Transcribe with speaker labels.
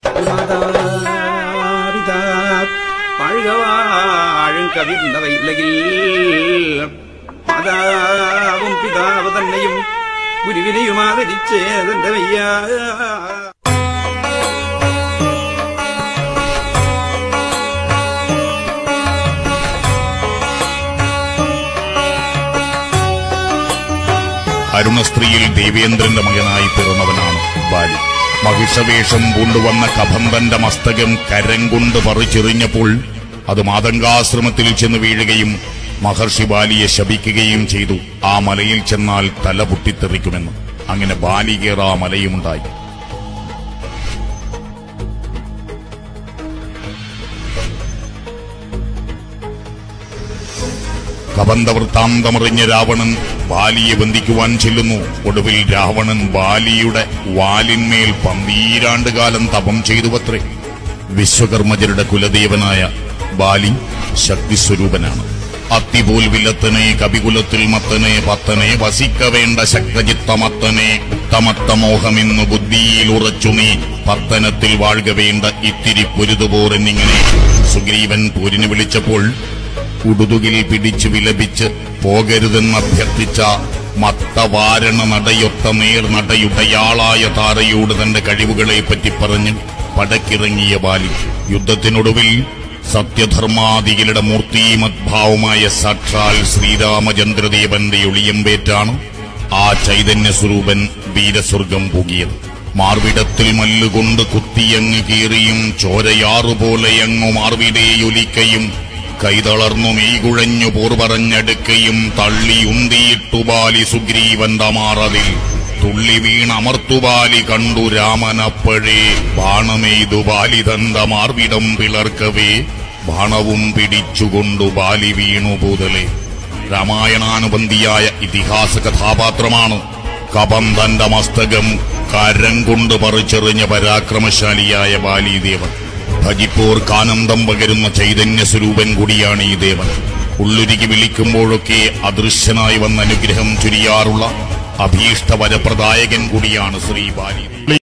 Speaker 1: മാതാപിതാ വാഴുക വാഴും കവിർന്നവ ഉലകിൽ മാതാവും പിതാവ് തന്നെയും ഗുരുവിനെയും ആദരിച്ചേതന്റെ വയ്യ
Speaker 2: അരുണസ്ത്രീയിൽ ദേവേന്ദ്രന്റെ മകനായി പിറന്നവനാണ് ബാലി മഹിഷവേഷം കൊണ്ടുവന്ന കബന്ധന്റെ മസ്തകം കരം കൊണ്ട് പറിച്ചെറിഞ്ഞപ്പോൾ അത് മാതങ്കാശ്രമത്തിൽ ചെന്ന് വീഴുകയും മഹർഷി ബാലിയെ ശപിക്കുകയും ചെയ്തു ആ മലയിൽ ചെന്നാൽ തല പൊട്ടിത്തെറിക്കുമെന്ന് അങ്ങനെ ബാലി കയറ ആ മലയുമുണ്ടായി കബന്ധവൃത്താന്തമറിഞ്ഞ രാവണൻ ബാലിയെ ബന്ധിക്കുവാൻ ചെല്ലുന്നു ഒടുവിൽ രാവണൻ ബാലിയുടെ വാലിന്മേൽ പന്തീരാണ്ട് കാലം തപം ചെയ്തുവത്രേ വിശ്വകർമ്മജരുടെ കുലദേവനായ ബാലി ശക്തിസ്വരൂപനാണ് അത്തിപോൽ വില്ലത്തനെ കവികുലത്തിൽ മത്തനെ പത്തനെ വസിക്ക വേണ്ട ശക്തചിത്തമത്തനെ ഉത്തമത്തമോഹമെന്നു ബുദ്ധിയിൽ ഉറച്ചു നീ പത്തനത്തിൽ വാഴുക വേണ്ട ഇത്തിരി പൊരുതുപോർ എന്നിങ്ങനെ സുഗ്രീവൻ പോരിന് വിളിച്ചപ്പോൾ ഉടുതുകിൽ പിടിച്ചു വിലപിച്ച് പോകരുതെന്നഭ്യർത്ഥിച്ച മത്തവാരണ നടയൊത്ത നേർ നടയുടയാളായ താരയോട് തന്റെ കഴിവുകളെ പറ്റി പറഞ്ഞ് പടക്കിറങ്ങിയ ബാലി യുദ്ധത്തിനൊടുവിൽ സത്യധർമാദികളുടെ മൂർത്തിമദ്ഭാവമായ സാക്ഷാൽ ശ്രീരാമചന്ദ്രദേവന്റെ ഒളിയമ്പേറ്റാണ് ആ ചൈതന്യ സ്വരൂപൻ വീരസ്വർഗം പൂകിയത് മാർവിടത്തിൽ മല്ലുകൊണ്ട് കുത്തിയങ്ങ് കീറിയും ചോരയാറുപോലെയങ്ങു മാർവിടേയൊലിക്കയും കൈതളർന്നു മെയ്കുഴഞ്ഞു പോർപറഞ്ഞടുക്കയും തള്ളിയുന്തിയിട്ടു ബാലി സുഗ്രീവന്റെ മാറതിൽ തുള്ളി വീണമർത്തുബാലി കണ്ടു രാമനപ്പഴേ ബാണമെയ്തു ബാലി തന്ത മാർവിടം പിളർക്കവേ ബാണവും പിടിച്ചുകൊണ്ടു ബാലി വീണു പൂതലെ രാമായണാനുബന്ധിയായ ഇതിഹാസ കഥാപാത്രമാണ് കബന്ധന്റെ മസ്തകം കരം കൊണ്ട് പറിച്ചെറിഞ്ഞ പരാക്രമശാലിയായ ബാലിദേവൻ ഭജിപ്പോർക്ക് ആനന്ദം പകരുന്ന ചൈതന്യ സ്വരൂപൻ കൂടിയാണ് ഈ ദേവൻ ഉള്ളുരുകി വിളിക്കുമ്പോഴൊക്കെ അദൃശ്യനായി വന്ന അനുഗ്രഹം ചുരിയാറുള്ള അഭീഷ്ടവരപ്രദായകൻ കൂടിയാണ് ശ്രീ ബാലി